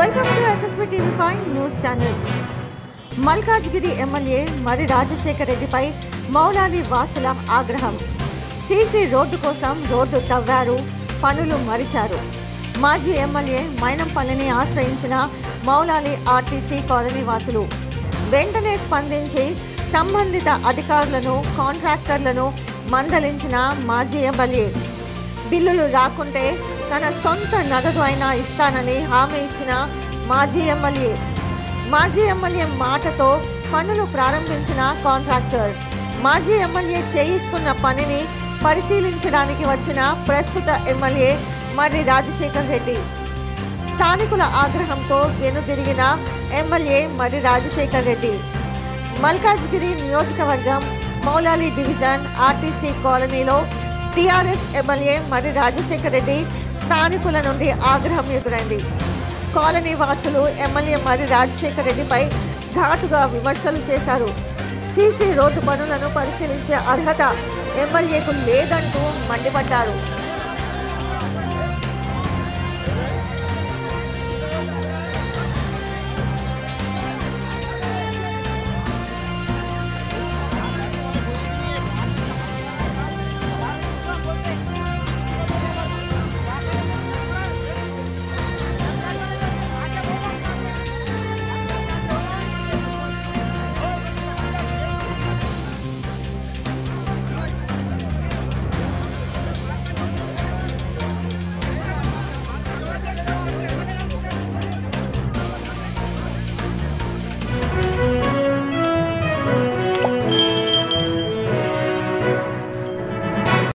welcome to SSP TV five news channel Malkajgiri MLA Marri Rajasekhar రెడ్డిపై మౌలాలి వాసుల ఆగ్రహం సీసీ రోడ్డు కోసం రోడ్డు తవ్వారు పనులు మరిచారు మాజీ ఎమ్మెల్యే మైనంపల్లిని ఆశ్రయించిన మౌలాలి ఆర్టీసీ కాలనీ వాసులు వెంటనే స్పందించి సంబంధిత అధికారులను కాంట్రాక్టర్లను మందలించిన మాజీ ఎమ్మెల్యే బిల్లులు రాకుంటే తన సొంత నగదు అయినా ఇస్తానని హామీ ఇచ్చిన మాజీ ఎమ్మెల్యే మాజీ ఎమ్మెల్యే మాటతో పనులు ప్రారంభించిన కాంట్రాక్టర్ మాజీ ఎమ్మెల్యే చేయిస్తున్న పనిని పరిశీలించడానికి వచ్చిన ప్రస్తుత ఎమ్మెల్యే మర్రి రాజశేఖర్ రెడ్డి స్థానికుల ఆగ్రహంతో వెనుదిరిగిన ఎమ్మెల్యే మర్రి రాజశేఖర్ రెడ్డి మల్కాజ్గిరి నియోజకవర్గం మౌలాలి డివిజన్ ఆర్టీసీ కాలనీలో టీఆర్ఎస్ ఎమ్మెల్యే మర్రి రాజశేఖర్ రెడ్డి స్థానికుల నుండి ఆగ్రహం ఎదురైంది కాలనీ వాసులు ఎమ్మెల్యే మర్రి రాజశేఖర్ రెడ్డిపై ఘాటుగా విమర్శలు చేశారు సీసీ రోడ్డు పనులను పరిశీలించే అర్హత ఎమ్మెల్యేకు లేదంటూ మండిపడ్డారు